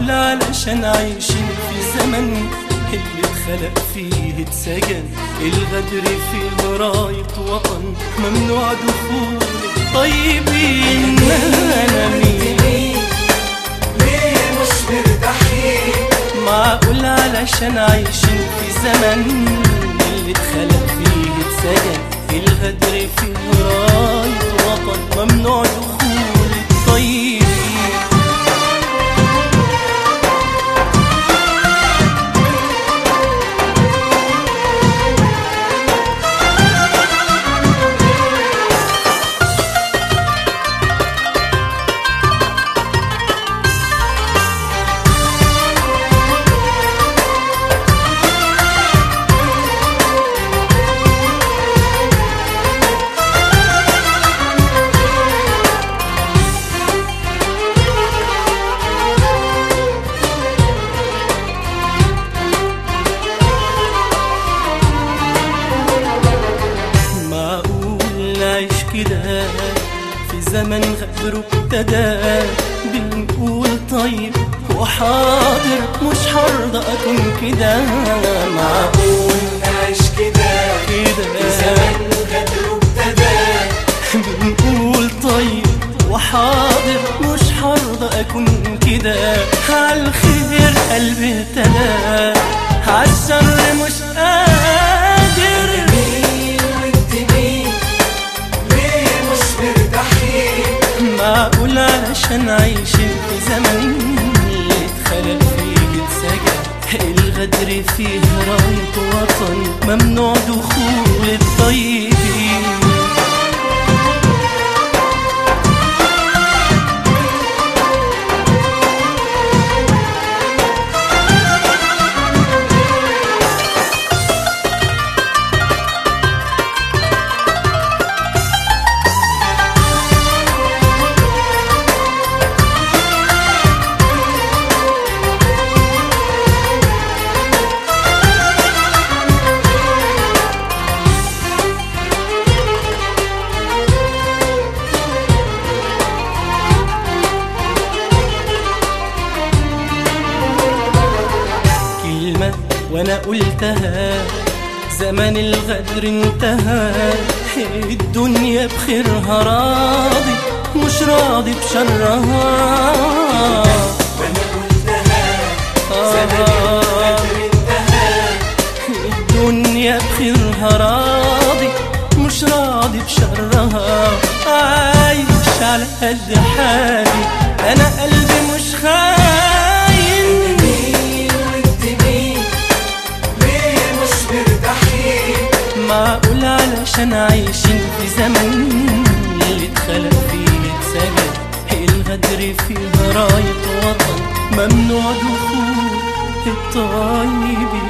معقول علشان عايشين في زمن اللي اتخلق فيه اتسجن الغدر فيه راية وطن ممنوع دخول الطيبين انا مين ليه مش مرتاحين معقول علشان عايشين في زمن اللي اتخلق فيه اتسجن الغدر فيه راية وطن ممنوع دخول الطيبين معقول نعيش كده في زمن غدر ابتدى بنقول طيب وحاضر مش هرضى اكون كده معقول نعيش كده كده زمن غدر ابتدى بنقول طيب وحاضر مش هرضى اكون كده عالخير قلبي اهتدى عالشر مش قادر مين وانت مين ليه مش مرتاحين معقول علشان عايشين في زمن اللي اتخلق فيه اتسجن الغدر فيه راية وطن ممنوع دخول الطيبين كلمة وانا قلتها زمن الغدر انتهى الدنيا بخيرها راضي مش راضي بشرها وانا قلتها زمن الغدر انتهى الدنيا بخيرها راضي مش راضي بشرها عايش على قد حالي انا قلبي مش خاين مين وانت مين ليه مش مرتاحين معقول علشان عايشين في زمن اللي اتخلق فيه اتسجن الغدر فيه راية وطن ممنوع دخول الطيبين